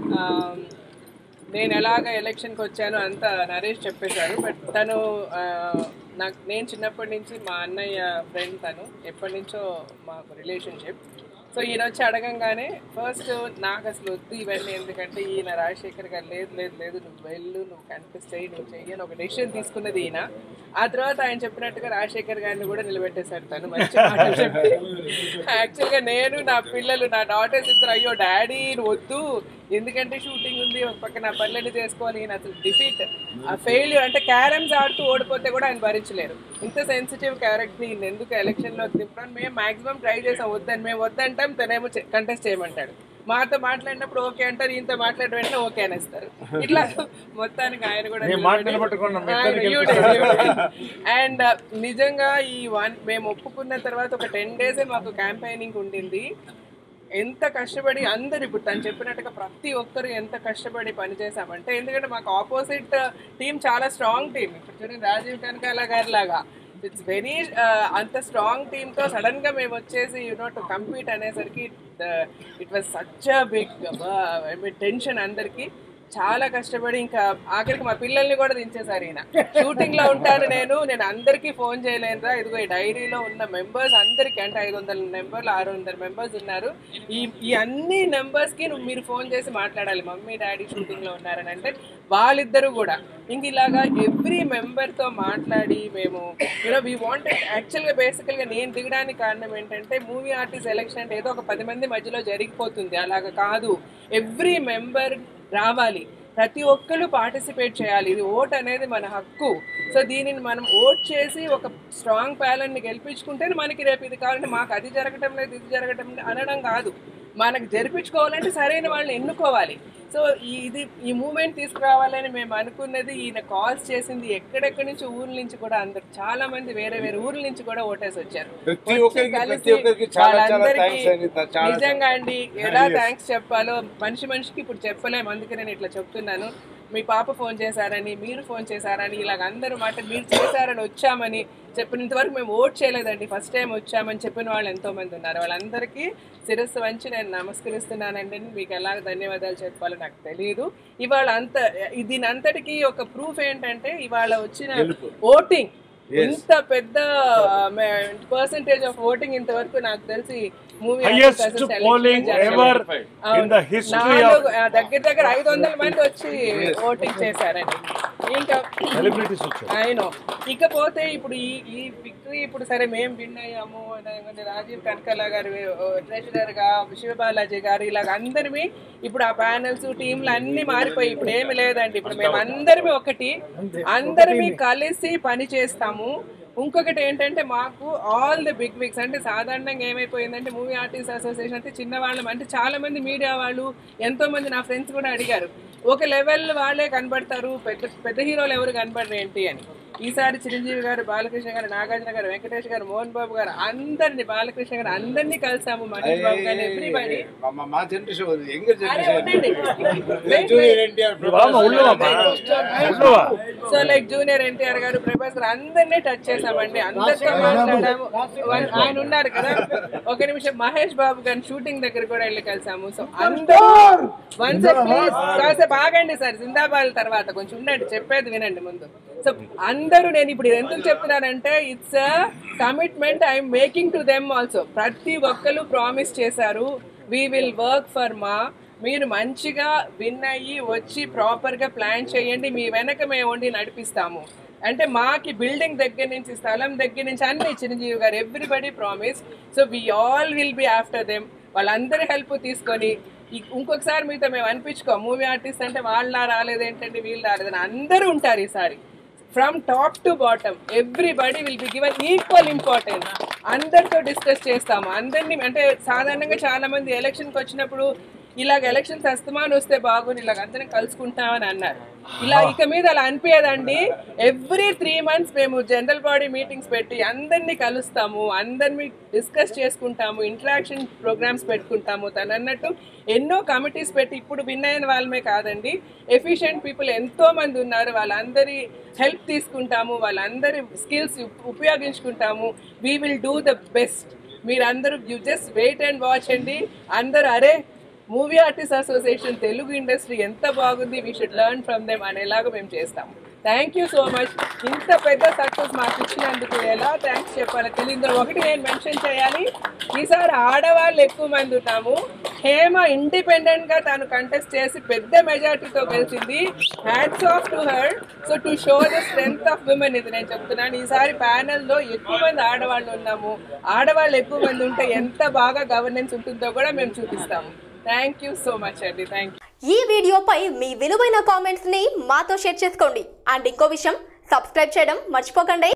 ఆమ్, నేను ఎలాగ ఎలక్షన్కి వచ్చానో అంత నరేష్ చెప్పేశారు బట్ తను ఆ, నాకు నేను చిన్నప్పటి నుంచి మా అన్నయ్య ఫ్రెండ్ తను ఎప్పటి నుంచో మాకు రిలేషన్షిప్ సో ఈయన వచ్చి అడగంగానే ఫస్ట్ నాకు అసలు వద్దు ఇవన్నీ ఎందుకంటే ఈయన రాజశేఖర్ గారు లేదు లేదు లేదు నువ్వు వెళ్ళు నువ్వు కనిపిస్తాయి నువ్వు చెయ్యి అని ఒక డెసిషన్ తీసుకున్నది ఈయన ఆ తర్వాత ఆయన చెప్పినట్టుగా రాజశేఖర్ గారిని కూడా నిలబెట్టేశాడు తను మంచి మాటలు చెప్పి యాక్చువల్గా నేను నా పిల్లలు నా డాటర్స్ ఇద్దరు అయ్యో డాడీ వద్దు ఎందుకంటే షూటింగ్ ఉంది ఒక పక్క నా పనులన్నీ చేసుకోవాలి ఈయన అసలు డిఫీట్ ఆ ఫెయిల్యూర్ అంటే క్యారమ్స్ ఆడుతూ ఓడిపోతే కూడా ఆయన భరించలేరు ఇంత సెన్సిటివ్ క్యారెక్టర్ ఈయన ఎందుకు ఎలక్షన్లో దింపడం మేము మాక్సిమం ట్రై చేసాం వద్దని మేము వద్దంటాం తనేమో కంటెస్ట్ చేయమంటాడు మాతో మాట్లాడినప్పుడు ఓకే అంటారు ఈయనతో మాట్లాడిన వెంటనే ఓకే అనేస్తారు ఇట్లా మొత్తానికి ఆయన కూడా మీ మాట నిలబెట్టుకున్నాం, మీ ఆయన ఇద్దరిని you did, you did. And నిజంగా ఈ వన్ మేము ఒప్పుకున్న తర్వాత ఒక టెన్ డేసే మాకు క్యాంపెయినింగ్ ఉండింది ఎంత కష్టపడి అందరు ఇప్పుడు తను చెప్పినట్టుగా ప్రతి ఒక్కరు ఎంత కష్టపడి పనిచేసామంటే ఎందుకంటే మాకు ఆపోజిట్ టీం చాలా స్ట్రాంగ్ టీం ఇప్పుడు చూడండి రాజీవ్ కనకాల గారి లాగా ఇట్స్ వెరీ అంత స్ట్రాంగ్ టీంతో సడన్ గా మేము వచ్చేసి యూనో టు కంపీట్ అనేసరికి it was such big tension అందరికి చాలా కష్టపడి ఇంకా ఆఖరికి మా పిల్లల్ని కూడా దించేశారు ఈయన షూటింగ్ లో ఉంటాను నేను నేను అందరికీ ఫోన్ చేయలేనురా ఇదిగో ఈ డైరీలో ఉన్న మెంబర్స్ అందరికీ అంటే ఐదు వందల నెంబర్లు ఆరు వందల మెంబర్స్ ఉన్నారు ఈ ఈ అన్ని నెంబర్స్ కి నువ్వు మీరు ఫోన్ చేసి మాట్లాడాలి మమ్మీ డాడీ షూటింగ్ లో ఉన్నారని అంటే వాళ్ళిద్దరూ కూడా ఇంక ఇలాగా ఎవ్రీ మెంబర్ తో మాట్లాడి మేము యూనో వీ వాంటెడ్ యాక్చువల్గా బేసికల్గా నేను దిగడానికి కారణం ఏంటంటే మూవీ ఆర్టిస్ట్ ఎలక్షన్ అంటే ఏదో ఒక పది మంది మధ్యలో జరిగిపోతుంది అలాగ కాదు ఎవ్రీ మెంబర్ రావాలి ప్రతి ఒక్కరు పార్టిసిపేట్ చేయాలి ఇది ఓట్ అనేది మన హక్కు సో దీనిని మనం ఓట్ చేసి ఒక స్ట్రాంగ్ ప్యాలెంట్ని గెలిపించుకుంటేనే మనకి రేపు ఇది కావాలంటే మాకు అది జరగటం లేదు ఇది జరగటం లేదు అనడం కాదు మనకు జరిపించుకోవాలంటే సరైన వాళ్ళని ఎన్నుకోవాలి సో ఈ ఇది ఈ మూమెంట్ తీసుకురావాలని మేము అనుకున్నది ఈయన కాల్స్ చేసింది ఎక్కడెక్కడి నుంచి ఊర్ల నుంచి కూడా అందరు చాలా మంది వేరే వేరే ఊర్ల నుంచి కూడా ఓటేసి వచ్చారు ప్రతి వచ్చి ఒక్కరికి ప్రతి కలిసి ఒక్కరికి చాలా చాలా వాళ్ళందరికీ థ్యాంక్స్ అండి చాలా నిజంగా అండి ఎలా థ్యాంక్స్ చెప్పాలో మనిషి మనిషికి ఇప్పుడు చెప్పలేము అందుకే నేను ఇట్లా చెప్తున్నాను మీ పాప ఫోన్ చేశారని మీరు ఫోన్ చేశారని ఇలాగ అందరూ మాట మీరు చేశారని వచ్చామని చెప్పినంత వరకు మేము ఓట్ చేయలేదండి ఫస్ట్ టైం వచ్చామని చెప్పిన వాళ్ళు ఎంతో మంది ఉన్నారు వాళ్ళందరికీ శిరస్సు వంచి నేను నమస్కరిస్తున్నానండి మీకు ఎలా ధన్యవాదాలు చెప్పాలో నాకు తెలియదు ఇవాళ అంత దీని అంతటికీ ఒక ప్రూఫ్ ఏంటంటే ఇవాళ వచ్చిన ఓటింగ్ ఇంత పెద్ద పర్సంటేజ్ ఆఫ్ ఓటింగ్ ఇంతవరకు నాకు తెలిసి movie Highest polling ever in the history of- దగ్గర దగ్గర ఐదు వందల మంది వచ్చి ఓటింగ్ చేశారండి ఇంకా సెలబ్రిటీస్ వచ్చారు అయినో ఇకపోతే ఇప్పుడు ఈ ఈ విక్టరీ ఇప్పుడు సరే మేము విన్ అయ్యాము లేదంటే రాజీవ్ కనకల గారు ట్రెషరర్ గా శివబాలాజీ గారు ఇలాగ అందరివి ఇప్పుడు ఆ ప్యానల్స్ టీంలు అన్ని మారిపోయి ఇప్పుడు ఏమి లేదండి ఇప్పుడు మేము అందరివి ఒకటి అందరివి కలిసి పని చేస్తాము ఇంకొకటి ఏంటంటే మాకు ఆల్ ది బిగ్ విగ్స్ అంటే సాధారణంగా ఏమైపోయిందంటే మూవీ ఆర్టిస్ట్ అసోసియేషన్ అంటే చిన్నవాళ్ళం అంటే చాలా మంది మీడియా వాళ్ళు ఎంతో మంది నా ఫ్రెండ్స్ కూడా అడిగారు ఒక లెవెల్ వాళ్ళే కనబడతారు పెద్ద పెద్ద హీరోలు ఎవరు కనబడరు ఏంటి అని ఈసారి చిరంజీవి గారు బాలకృష్ణ గారు నాగార్జున గారు వెంకటేష్ గారు మోహన్ బాబు గారు అందరిని బాలకృష్ణ గారు అందరినీ కలిసాము మహేష్ బాబు గారు ఎవ్రీబడి మా మా జనరేషన్ యంగర్ అరే జనరేషన్ ఉండండి జూనియర్ ఎన్టీఆర్ బామ్మ ఉళ్ళవమ్మా ఉళ్ళవా సో లైక్ జూనియర్ ఎన్టీఆర్ గారు ప్రభాస్ గారు అందరినీ టచ్ చేసామండి అందరితో మాట్లాడాము వన్- ఆయన ఉన్నారు కదా ఒక నిమిషం మహేష్ బాబు గారి షూటింగ్ దగ్గర కూడా వెళ్ళి కలిసాము సో అందరూ వన్ సెట్ ప్లీజ్ కాసేపు ఆగండి సార్ జిందాబాద్ తర్వాత కొంచెం ఉండండి చెప్పేది వినండి ముందు సో అందరూ నేను ఇప్పుడు ఇది ఎందుకు చెప్తున్నానంటే it's commitment I'm making to them also ప్రతి ఒక్కరు ప్రామిస్ చేశారు వీ విల్ వర్క్ ఫర్ మా మీరు మంచిగా విన్ అయ్యి వచ్చి ప్రాపర్గా ప్లాన్ చేయండి మీ వెనక మేము ఉండి నడిపిస్తాము అంటే మాకి బిల్డింగ్ దగ్గర నుంచి స్థలం దగ్గర నుంచి అన్ని చిరంజీవి గారు everybody promise so we all will be after them వాళ్ళందరి హెల్ప్ తీసుకొని ఇ- ఇంకొకసారి మీతో మేము అనిపించుకో మూవీ ఆర్టిస్ట్ అంటే వాళ్ళ రాలేదు ఏంటంటే వీళ్ళు రాలేదని అందరూ ఉంటారు ఈసారి from top to bottom everybody will be given equal importance అందరితో డిస్కస్ చేస్తాము అందరినీ అంటే సాధారణంగా చాలా మంది ఎలక్షన్కి వచ్చినప్పుడు ఇలాగ ఎలక్షన్స్ అస్తమాన్ వస్తే బాగుంది ఇలాగ అందరం కలుసుకుంటామని అన్నారు ఇలా ఇక మీద అలా అనిపించదండి ఎవ్రీ త్రీ మంత్స్ మేము జనరల్ బాడీ మీటింగ్స్ పెట్టి అందరినీ కలుస్తాము అందరినీ డిస్కస్ చేసుకుంటాము ఇంటరాక్షన్ ప్రోగ్రామ్స్ పెట్టుకుంటాము తను అన్నట్టు ఎన్నో కమిటీస్ పెట్టి ఇప్పుడు విన్ అయిన వాళ్ళమే కాదండి ఎఫిషియెంట్ పీపుల్ ఎంతో మంది ఉన్నారు వాళ్ళందరి హెల్ప్ తీసుకుంటాము వాళ్ళందరి స్కిల్స్ ఉపయోగించుకుంటాము we will do the best మీరందరూ you just wait and watch అండి అందరూ అరే movie artist association Telugu industry ఎంత బాగుంది we should learn from them అనేలాగా మేము చేస్తాము థ్యాంక్ యూ సో మచ్ ఇంత పెద్ద సక్సెస్ మాకు ఇచ్చినందుకు ఎలా థ్యాంక్స్ చెప్పాలి తెలియదు ఒకటి నేను మెన్షన్ చేయాలి ఈసారి ఆడవాళ్ళు ఎక్కువ మంది ఉన్నాము హేమ ఇండిపెండెంట్ గా తాను కంటెస్ట్ చేసి పెద్ద మెజార్టీతో గెలిచింది hats off to her so to show the strength of women ఇది నేను చెప్తున్నాను ఈసారి panel లో ఎక్కువ మంది ఆడవాళ్ళు ఉన్నాము ఆడవాళ్ళు ఎక్కువ మంది ఉంటే ఎంత బాగా గవర్నెన్స్ ఉంటుందో కూడా మేము చూపిస్తాము థ్యాంక్ యూ సో మచ్ అండి థ్యాంక్ యూ ఈ వీడియోపై మీ విలువైన కామెంట్స్ ని మాతో షేర్ చేసుకోండి అండ్ ఇంకో విషయం సబ్స్క్రైబ్ చేయడం మర్చిపోకండి